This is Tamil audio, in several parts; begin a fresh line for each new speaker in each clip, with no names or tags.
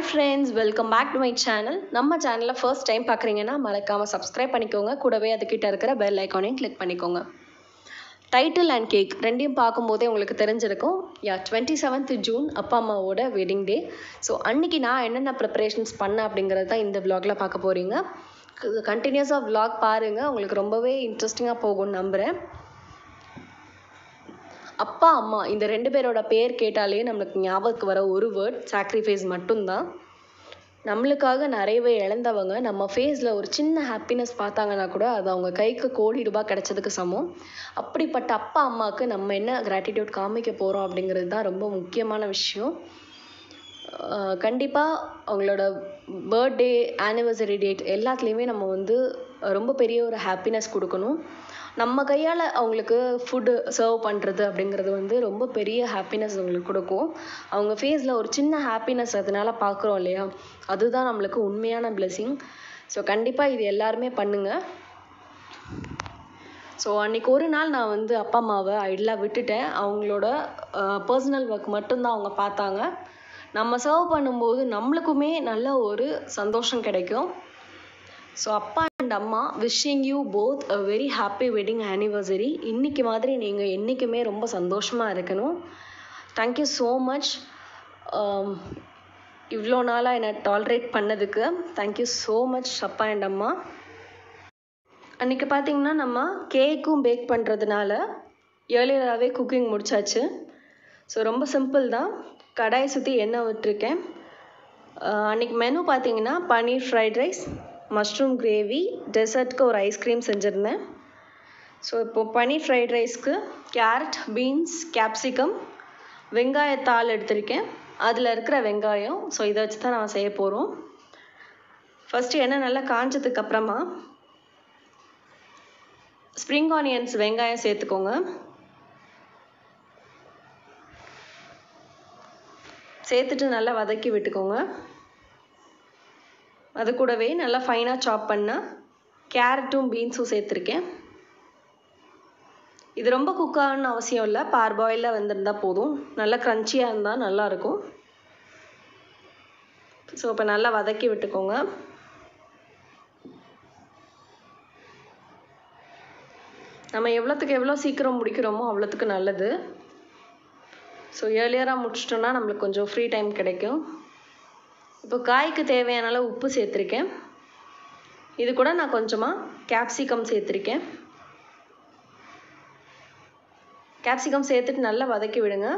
friends welcome back to my channel நம்ம சேனலில் ஃபர்ஸ்ட் டைம் பார்க்குறீங்கன்னா மறக்காமல் சப்ஸ்கிரைப் பண்ணிக்கோங்க கூடவே அதுக்கிட்ட இருக்கிற பெல் ஐக்கானையும் கிளிக் பண்ணிக்கோங்க டைட்டில் அண்ட் கேக் ரெண்டையும் பார்க்கும்போதே உங்களுக்கு தெரிஞ்சிருக்கும் யா டுவெண்ட்டி செவன்த் ஜூன் அப்பா அம்மாவோட வெட்டிங் டே ஸோ அன்றைக்கி நான் என்னென்ன ப்ரிப்பரேஷன்ஸ் பண்ணேன் அப்படிங்கிறது தான் இந்த vlogல பார்க்க போகிறீங்க கண்டினியூஸாக vlog பாருங்கள் உங்களுக்கு ரொம்பவே இன்ட்ரெஸ்டிங்காக போகும்னு நம்புகிறேன் அப்பா அம்மா இந்த ரெண்டு பேரோட பேர் கேட்டாலே நம்மளுக்கு ஞாபகத்துக்கு வர ஒரு வேர்ட் சாக்ரிஃபைஸ் மட்டும்தான் நம்மளுக்காக நிறையவே இழந்தவங்க நம்ம ஃபேஸில் ஒரு சின்ன ஹாப்பினஸ் பார்த்தாங்கன்னா கூட அது அவங்க கைக்கு கோடி ரூபாய் கிடைச்சதுக்கு சமம் அப்படிப்பட்ட அப்பா அம்மாவுக்கு நம்ம என்ன கிராட்டிடியூட் காமிக்க போகிறோம் அப்படிங்கிறது தான் ரொம்ப முக்கியமான விஷயம் கண்டிப்பாக அவங்களோட பர்த்டே ஆனிவர்சரி டேட் எல்லாத்துலேயுமே நம்ம வந்து ரொம்ப பெரிய ஒரு ஹாப்பினஸ் கொடுக்கணும் நம்ம கையால் அவங்களுக்கு ஃபுட்டு சர்வ் பண்ணுறது அப்படிங்கிறது வந்து ரொம்ப பெரிய ஹாப்பினஸ் அவங்களுக்கு கொடுக்கும் அவங்க ஃபேஸில் ஒரு சின்ன ஹாப்பினஸ் அதனால பார்க்குறோம் இல்லையா அதுதான் நம்மளுக்கு உண்மையான blessing ஸோ கண்டிப்பாக இது எல்லாருமே பண்ணுங்கள் ஸோ அன்றைக்கி ஒரு நாள் நான் வந்து அப்பா அம்மாவை ஐடலாக விட்டுட்டேன் அவங்களோட பர்சனல் ஒர்க் மட்டும்தான் அவங்க பார்த்தாங்க நம்ம சர்வ் பண்ணும்போது நம்மளுக்குமே நல்ல ஒரு சந்தோஷம் கிடைக்கும் ஸோ அப்பா அண்ட் அம்மா wishing you both a very happy wedding anniversary இன்னைக்கு மாதிரி நீங்கள் என்றைக்குமே ரொம்ப சந்தோஷமாக இருக்கணும் தேங்க்யூ ஸோ மச் இவ்வளோ நாளாக என்னை டாலரேட் பண்ணதுக்கு தேங்க்யூ ஸோ மச் அப்பா அண்ட் அம்மா அன்றைக்கி பார்த்தீங்கன்னா நம்ம கேக்கும் பேக் பண்ணுறதுனால ஏர்லியராகவே குக்கிங் முடிச்சாச்சு ஸோ ரொம்ப சிம்பிள் தான் கடாயை சுற்றி எண்ணெய் விட்டுருக்கேன் அன்றைக்கி மெனு பார்த்தீங்கன்னா paneer fried rice mushroom gravy டெசர்ட்க்கு ஒரு ஐஸ்கிரீம் செஞ்சுருந்தேன் ஸோ இப்போது பன்னீர் ஃப்ரைட் ரைஸ்க்கு கேரட் பீன்ஸ் கேப்சிகம் வெங்காயத்தாள் எடுத்திருக்கேன் அதில் இருக்கிற வெங்காயம் ஸோ இதை வச்சு தான் நம்ம செய்ய போகிறோம் ஃபஸ்ட்டு எண்ணெய் நல்லா காஞ்சதுக்கு அப்புறமா ஸ்ப்ரிங் ஆனியன்ஸ் வெங்காயம் சேர்த்துக்கோங்க சேர்த்துட்டு நல்லா வதக்கி விட்டுக்கோங்க அது கூடவே நல்லா ஃபைனாக சாப் பண்ண கேரட்டும் பீன்ஸும் சேர்த்துருக்கேன் இது ரொம்ப குக் ஆகணும்னு அவசியம் இல்லை பார்பாயிலில் வந்திருந்தா போதும் நல்லா க்ரன்ச்சியாக இருந்தால் நல்லாயிருக்கும் ஸோ இப்போ நல்லா வதக்கி விட்டுக்கோங்க நம்ம எவ்வளோத்துக்கு எவ்வளோ சீக்கிரம் முடிக்கிறோமோ அவ்வளோத்துக்கு நல்லது ஸோ ஏர்லியராக முடிச்சிட்டோன்னா நம்மளுக்கு கொஞ்சம் ஃப்ரீ டைம் கிடைக்கும் இப்போ காய்க்கு தேவையான அளவு உப்பு சேர்த்துருக்கேன் இது கூட நான் கொஞ்சமாக கேப்சிகம் சேர்த்துருக்கேன் கேப்சிகம் சேர்த்துட்டு நல்லா வதக்கி விடுங்க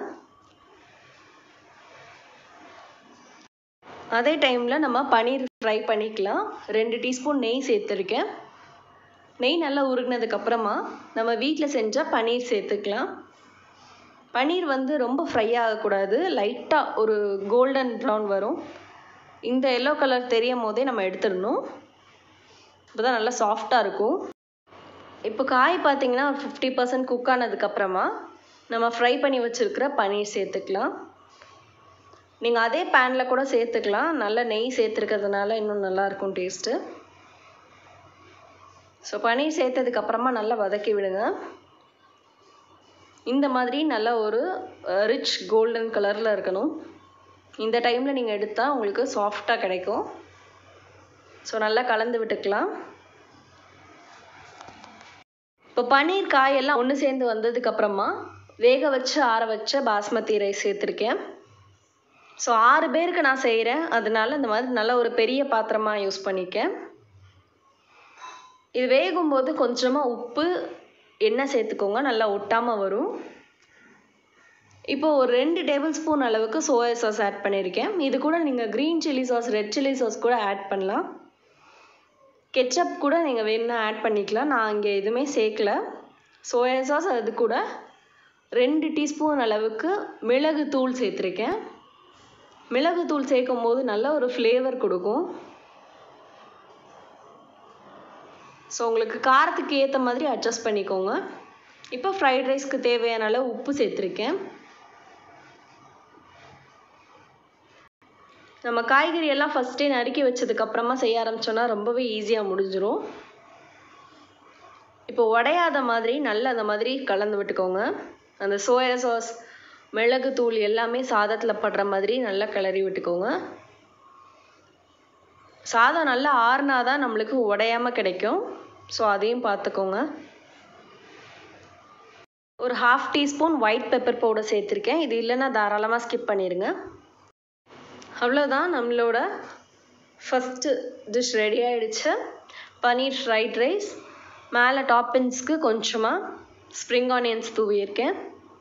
அதே டைமில் நம்ம பன்னீர் ஃப்ரை பண்ணிக்கலாம் ரெண்டு டீஸ்பூன் நெய் சேர்த்துருக்கேன் நெய் நல்லா உருகினதுக்கப்புறமா நம்ம வீட்டில் செஞ்ச பன்னீர் சேர்த்துக்கலாம் பன்னீர் வந்து ரொம்ப ஃப்ரை ஆகக்கூடாது லைட்டாக ஒரு கோல்டன் ப்ரௌன் வரும் இந்த எல்லோ கலர் தெரியும் போதே நம்ம எடுத்துடணும் இப்போ தான் நல்லா சாஃப்டாக இருக்கும் இப்போ காய் பார்த்தீங்கன்னா ஒரு ஃபிஃப்டி பர்சன்ட் குக் ஆனதுக்கப்புறமா நம்ம ஃப்ரை பண்ணி வச்சுருக்கிற பன்னீர் சேர்த்துக்கலாம் நீங்கள் அதே பேனில் கூட சேர்த்துக்கலாம் நல்ல நெய் சேர்த்துருக்கிறதுனால இன்னும் நல்லாயிருக்கும் டேஸ்ட்டு ஸோ பன்னீர் சேர்த்ததுக்கப்புறமா நல்லா வதக்கி விடுங்க இந்த மாதிரி நல்ல ஒரு ரிச் கோல்டன் கலரில் இருக்கணும் இந்த டைமில் நீங்கள் எடுத்தால் உங்களுக்கு சாஃப்டாக கிடைக்கும் ஸோ நல்லா கலந்து விட்டுக்கலாம் இப்போ பன்னீர் காயெல்லாம் ஒன்று சேர்ந்து வந்ததுக்கப்புறமா வேக வச்சு ஆற வச்ச பாஸ்மதி ரைஸ் சேர்த்துருக்கேன் ஸோ ஆறு பேருக்கு நான் செய்கிறேன் அதனால இந்த மாதிரி நல்ல ஒரு பெரிய பாத்திரமாக யூஸ் பண்ணியிருக்கேன் இது வேகும்போது கொஞ்சமாக உப்பு எண்ணெய் சேர்த்துக்கோங்க நல்லா ஒட்டாமல் வரும் இப்போ ஒரு ரெண்டு டேபிள் ஸ்பூன் அளவுக்கு சோயா சாஸ் ஆட் பண்ணியிருக்கேன் இது கூட நீங்கள் green chilli sauce red chilli sauce கூட ஆட் பண்ணலாம் கெச்சப் கூட நீங்கள் வேணும்னா ஆட் பண்ணிக்கலாம் நான் இங்கே எதுவுமே சேர்க்கல சோயா சாஸ் அது கூட ரெண்டு டீஸ்பூன் அளவுக்கு மிளகு தூள் சேர்த்துருக்கேன் மிளகு தூள் சேர்க்கும் போது நல்ல ஒரு ஃப்ளேவர் கொடுக்கும் ஸோ உங்களுக்கு காரத்துக்கு ஏற்ற மாதிரி அட்ஜஸ்ட் பண்ணிக்கோங்க இப்போ ஃப்ரைட் ரைஸ்க்கு தேவையான அளவு உப்பு சேர்த்துருக்கேன் நம்ம காய்கறி எல்லாம் ஃபஸ்ட்டே நறுக்கி வச்சதுக்கப்புறமா செய்ய ஆரம்பித்தோன்னா ரொம்பவே ஈஸியாக முடிஞ்சிடும் இப்போ உடையாத மாதிரி நல்லா அந்த மாதிரி கலந்து விட்டுக்கோங்க அந்த சோயா சாஸ் மிளகு தூள் எல்லாமே சாதத்தில் படுற மாதிரி நல்லா கிளறி விட்டுக்கோங்க சாதம் நல்லா ஆறுனா தான் நம்மளுக்கு உடையாமல் கிடைக்கும் ஸோ அதையும் பார்த்துக்கோங்க ஒரு half teaspoon white pepper powder சேர்த்துருக்கேன் இது இல்லைன்னா தாராளமாக ஸ்கிப் பண்ணிடுங்க அவ்வளோதான் நம்மளோட ஃபஸ்ட்டு டிஷ் ரெடி ஆகிடுச்சு பன்னீர் ஃப்ரைட் ரைஸ் மேலே டாப்பிங்ஸ்க்கு கொஞ்சமாக ஸ்ப்ரிங் ஆனியன்ஸ் தூவியிருக்கேன்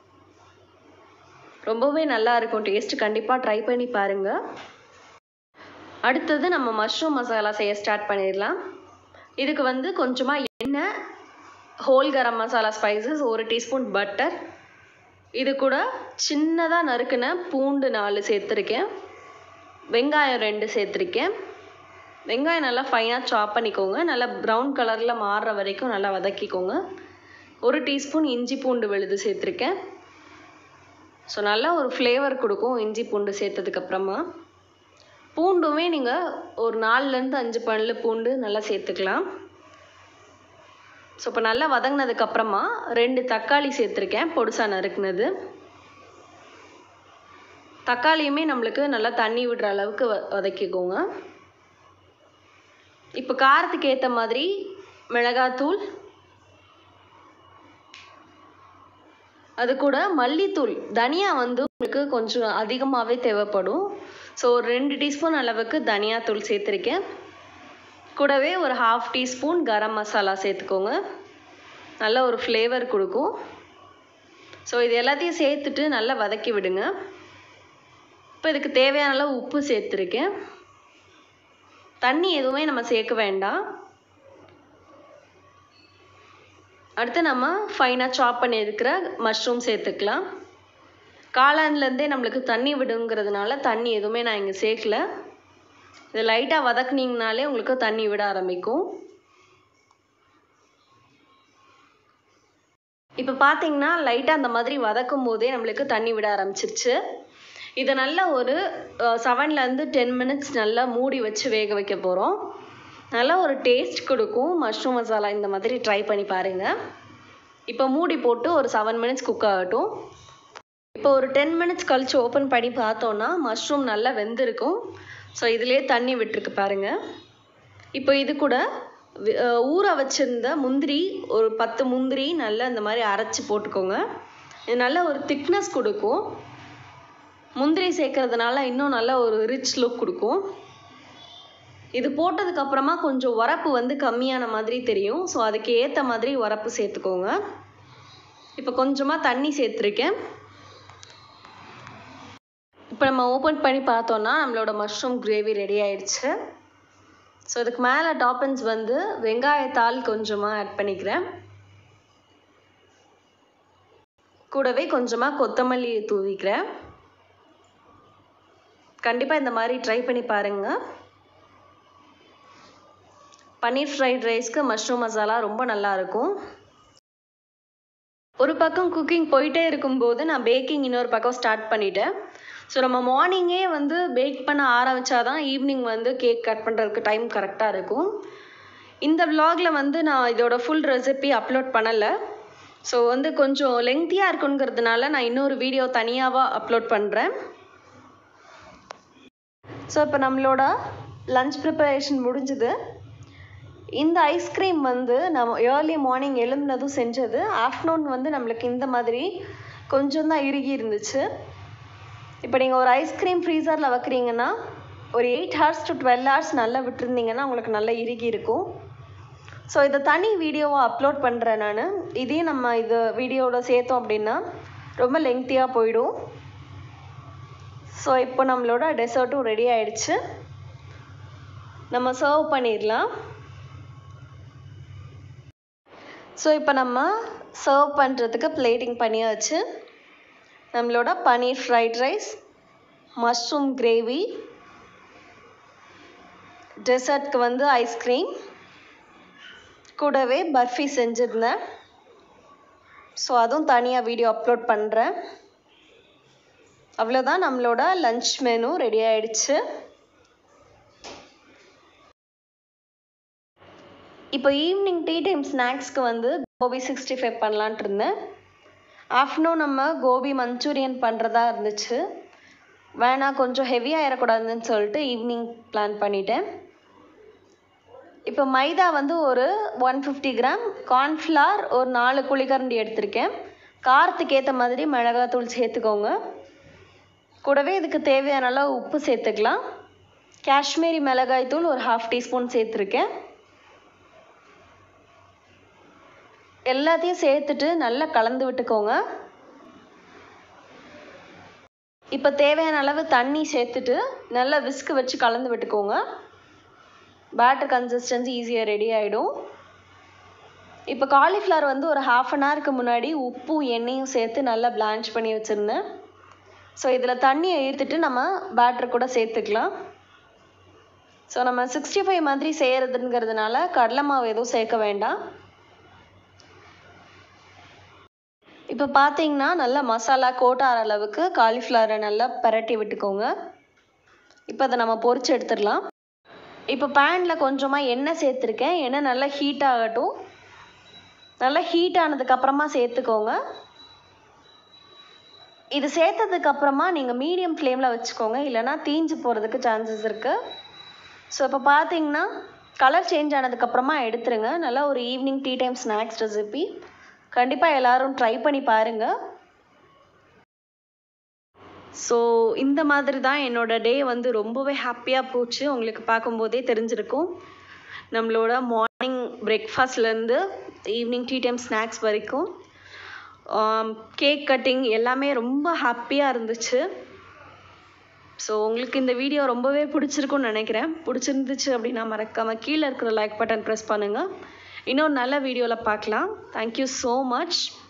ரொம்பவே நல்லா இருக்கும் டேஸ்ட் கண்டிப்பாக ட்ரை பண்ணி பாருங்கள் அடுத்தது நம்ம மஷ்ரூம் மசாலா செய்ய ஸ்டார்ட் பண்ணிடலாம் இதுக்கு வந்து கொஞ்சமாக எண்ணெய் ஹோல் கரம் மசாலா ஸ்பைசஸ் ஒரு டீஸ்பூன் பட்டர் இது கூட சின்னதாக நறுக்கின பூண்டு நாலு சேர்த்துருக்கேன் வெங்காயம் ரெண்டு சேர்த்துருக்கேன் வெங்காயம் நல்லா ஃபைனாக சாப் பண்ணிக்கோங்க நல்லா ப்ரௌன் கலரில் மாறுற வரைக்கும் நல்லா வதக்கிக்கோங்க ஒரு டீஸ்பூன் இஞ்சி பூண்டு விழுது சேர்த்துருக்கேன் ஸோ நல்லா ஒரு ஃப்ளேவர் கொடுக்கும் இஞ்சி பூண்டு சேர்த்ததுக்கப்புறமா பூண்டுமே நீங்கள் ஒரு நாலுலேருந்து அஞ்சு பல்லு பூண்டு நல்லா சேர்த்துக்கலாம் ஸோ இப்போ நல்லா வதங்கினதுக்கப்புறமா ரெண்டு தக்காளி சேர்த்துருக்கேன் பொடுசாக நறுக்குனது தக்காளியுமே நம்மளுக்கு நல்லா தண்ணி விடுற அளவுக்கு வ வதக்கிக்கோங்க இப்போ காரத்துக்கு ஏற்ற மாதிரி மிளகாத்தூள் அது கூட மல்லித்தூள் தனியா வந்து உங்களுக்கு கொஞ்சம் அதிகமாகவே தேவைப்படும் ஸோ ஒரு ரெண்டு டீஸ்பூன் அளவுக்கு தனியாத்தூள் சேர்த்துருக்கேன் கூடவே ஒரு ஹாஃப் டீஸ்பூன் கரம் மசாலா சேர்த்துக்கோங்க நல்ல ஒரு ஃப்ளேவர் கொடுக்கும் ஸோ இது எல்லாத்தையும் சேர்த்துட்டு நல்லா வதக்கி விடுங்க இப்போ இதுக்கு தேவையான அளவு உப்பு சேர்த்துருக்கேன் தண்ணி எதுவுமே நம்ம சேர்க்க வேண்டாம் அடுத்து நம்ம ஃபைனாக சாப் பண்ணி இருக்கிற மஷ்ரூம் சேர்த்துக்கலாம் காளான்லேருந்தே நம்மளுக்கு தண்ணி விடுங்கிறதுனால தண்ணி எதுவுமே நான் இங்கே சேர்க்கல இது லைட்டாக வதக்குனீங்கனாலே உங்களுக்கு தண்ணி விட ஆரம்பிக்கும் இப்போ பார்த்தீங்கன்னா லைட்டாக அந்த மாதிரி வதக்கும் போதே நம்மளுக்கு தண்ணி விட ஆரம்பிச்சிருச்சு இதை நல்லா ஒரு செவன்லேருந்து டென் மினிட்ஸ் நல்லா மூடி வச்சு வேக வைக்க போகிறோம் நல்லா ஒரு டேஸ்ட் கொடுக்கும் மஷ்ரூம் மசாலா இந்த மாதிரி ட்ரை பண்ணி பாருங்கள் இப்போ மூடி போட்டு ஒரு செவன் மினிட்ஸ் குக் ஆகட்டும் இப்போ ஒரு டென் மினிட்ஸ் கழித்து ஓப்பன் பண்ணி பார்த்தோன்னா மஷ்ரூம் நல்லா வெந்திருக்கும் ஸோ இதிலே தண்ணி விட்டுருக்கு பாருங்கள் இப்போ இது கூட ஊற வச்சுருந்த முந்திரி ஒரு பத்து முந்திரி நல்லா இந்த மாதிரி அரைச்சி போட்டுக்கோங்க இது நல்ல ஒரு திக்னஸ் கொடுக்கும் முந்திரி சேர்க்கறதுனால இன்னும் நல்ல ஒரு ரிச் லுக் கொடுக்கும் இது போட்டதுக்கப்புறமா கொஞ்சம் உரப்பு வந்து கம்மியான மாதிரி தெரியும் ஸோ அதுக்கு ஏற்ற மாதிரி உரப்பு சேர்த்துக்கோங்க இப்போ கொஞ்சமாக தண்ணி சேர்த்துருக்கேன் இப்போ நம்ம ஓப்பன் பண்ணி பார்த்தோன்னா நம்மளோட மஷ்ரூம் கிரேவி ரெடி ஆயிடுச்சு ஸோ இதுக்கு மேலே டாப்பன்ஸ் வந்து வெங்காயத்தால் கொஞ்சமாக ஆட் பண்ணிக்கிறேன் கூடவே கொஞ்சமாக கொத்தமல்லி தூவிக்கிறேன் கண்டிப்பாக இந்த மாதிரி ட்ரை பண்ணி பாருங்கள் பன்னீர் ஃப்ரைட் ரைஸ்க்கு மஷ்ரூம் மசாலா ரொம்ப நல்லாயிருக்கும் ஒரு பக்கம் குக்கிங் போயிட்டே இருக்கும்போது நான் பேக்கிங் இன்னொரு பக்கம் ஸ்டார்ட் பண்ணிட்டேன் ஸோ நம்ம மார்னிங்கே வந்து பேக் பண்ண ஆரம்பித்தா தான் ஈவினிங் வந்து கேக் கட் பண்ணுறதுக்கு டைம் கரெக்டாக இருக்கும் இந்த விலாகில் வந்து நான் இதோட ஃபுல் ரெசிபி அப்லோட் பண்ணலை ஸோ வந்து கொஞ்சம் லெங்க்தியாக இருக்குங்கிறதுனால நான் இன்னொரு வீடியோ தனியாகவா அப்லோட் பண்ணுறேன் ஸோ இப்போ நம்மளோட லஞ்ச் ப்ரிப்பரேஷன் முடிஞ்சுது இந்த ஐஸ்கிரீம் வந்து நம்ம ஏர்லி மார்னிங் எழும்பினதும் செஞ்சது ஆஃப்டர்நூன் வந்து நம்மளுக்கு இந்த மாதிரி கொஞ்சம் தான் இறுகி இருந்துச்சு இப்போ நீங்கள் ஒரு ஐஸ்கிரீம் ஃப்ரீசரில் வைக்கிறீங்கன்னா ஒரு eight hours to twelve hours நல்லா விட்டுருந்தீங்கன்னா உங்களுக்கு நல்லா இறுகி இருக்கும் ஸோ இதை தனி வீடியோவாக அப்லோட் பண்ணுறேன் நான் இதையும் நம்ம இது வீடியோவில் சேர்த்தோம் அப்படின்னா ரொம்ப லெங்க்த்தியாக போயிடும் ஸோ இப்போ நம்மளோட டெசர்ட்டும் ரெடி ஆயிடுச்சு நம்ம சர்வ் பண்ணிடலாம் ஸோ இப்போ நம்ம சர்வ் பண்ணுறதுக்கு பிளேட்டிங் பண்ணியாச்சு நம்மளோட paneer fried rice mushroom gravy டெசர்ட்க்கு வந்து ஐஸ்கிரீம் கூடவே பர்ஃபி செஞ்சுருந்தேன் ஸோ அதுவும் தனியாக வீடியோ அப்லோட் பண்ணுறேன் அவ்வளோதான் நம்மளோட லன்ச் மெனு ரெடி ஆயிடுச்சு இப்போ ஈவினிங் டீ டைம் ஸ்நாக்ஸ்க்கு வந்து கோபி சிக்ஸ்டி ஃபைவ் பண்ணலான்ட்டு இருந்தேன் ஆஃப்டர்நூன் நம்ம கோபி மஞ்சூரியன் பண்ணுறதா இருந்துச்சு வேணாம் கொஞ்சம் ஹெவியாக ஏறக்கூடாதுன்னு சொல்லிட்டு ஈவினிங் பிளான் பண்ணிட்டேன் இப்போ மைதா வந்து ஒரு ஒன் ஃபிஃப்டி கிராம் கார்ன்ஃப்ளார் ஒரு நாலு குழிக்கரண்டி எடுத்திருக்கேன் காரத்துக்கு ஏற்ற மாதிரி மிளகாத்தூள் சேர்த்துக்கோங்க கூடவே இதுக்கு தேவையான அளவு உப்பு சேர்த்துக்கலாம் காஷ்மீரி மிளகாய் தூள் ஒரு ஹாஃப் டீஸ்பூன் சேர்த்துருக்கேன் எல்லாத்தையும் சேர்த்துட்டு நல்லா கலந்து விட்டுக்கோங்க இப்போ தேவையான அளவு தண்ணி சேர்த்துட்டு நல்லா விஸ்கு வச்சு கலந்து விட்டுக்கோங்க பேட்டர் கன்சிஸ்டன்சி ஈஸியாக ரெடி ஆகிடும் இப்போ காலிஃப்ளவர் வந்து ஒரு ஹாஃப் அன் ஹவருக்கு முன்னாடி உப்பும் எண்ணெயும் சேர்த்து நல்லா பிளான்ச் பண்ணி வச்சுருந்தேன் ஸோ இதில் தண்ணியை ஈர்த்துட்டு நம்ம பேட்டர் கூட சேர்த்துக்கலாம் ஸோ நம்ம சிக்ஸ்டி ஃபைவ் மாதிரி செய்கிறதுங்கிறதுனால கடலை மாவு எதுவும் சேர்க்க வேண்டாம் இப்போ பார்த்தீங்கன்னா நல்லா மசாலா கோட் ஆகிற அளவுக்கு காலிஃப்ளவரை நல்லா பரட்டி விட்டுக்கோங்க இப்போ அதை நம்ம பொரிச்சு எடுத்துடலாம் இப்போ பேனில் கொஞ்சமாக எண்ணெய் சேர்த்துருக்கேன் எண்ணெய் நல்லா ஹீட் ஆகட்டும் நல்லா ஹீட் ஆனதுக்கப்புறமா சேர்த்துக்கோங்க இது சேர்த்ததுக்கப்புறமா நீங்கள் மீடியம் ஃப்ளேமில் வச்சுக்கோங்க இல்லைனா தீஞ்சு போகிறதுக்கு சான்சஸ் இருக்குது ஸோ இப்போ பார்த்தீங்கன்னா கலர் சேஞ்ச் ஆனதுக்கப்புறமா எடுத்துருங்க நல்லா ஒரு evening tea time snacks recipe கண்டிப்பாக எல்லோரும் ட்ரை பண்ணி பாருங்கள் ஸோ இந்த மாதிரி தான் என்னோடய டே வந்து ரொம்பவே ஹாப்பியாக போச்சு உங்களுக்கு பார்க்கும்போதே தெரிஞ்சிருக்கும் நம்மளோட மார்னிங் பிரேக்ஃபாஸ்ட்லேருந்து ஈவினிங் டீ டைம் ஸ்நாக்ஸ் வரைக்கும் கேக் கட்டிங் எல்லாமே ரொம்ப ஹாப்பியாக இருந்துச்சு ஸோ உங்களுக்கு இந்த வீடியோ ரொம்பவே பிடிச்சிருக்கும்னு நினைக்கிறேன் பிடிச்சிருந்துச்சு அப்படின்னா மறக்காமல் கீழே இருக்கிற லைக் பட்டன் ப்ரெஸ் பண்ணுங்கள் இன்னொரு நல்ல வீடியோவில் பார்க்கலாம் தேங்க்யூ ஸோ மச்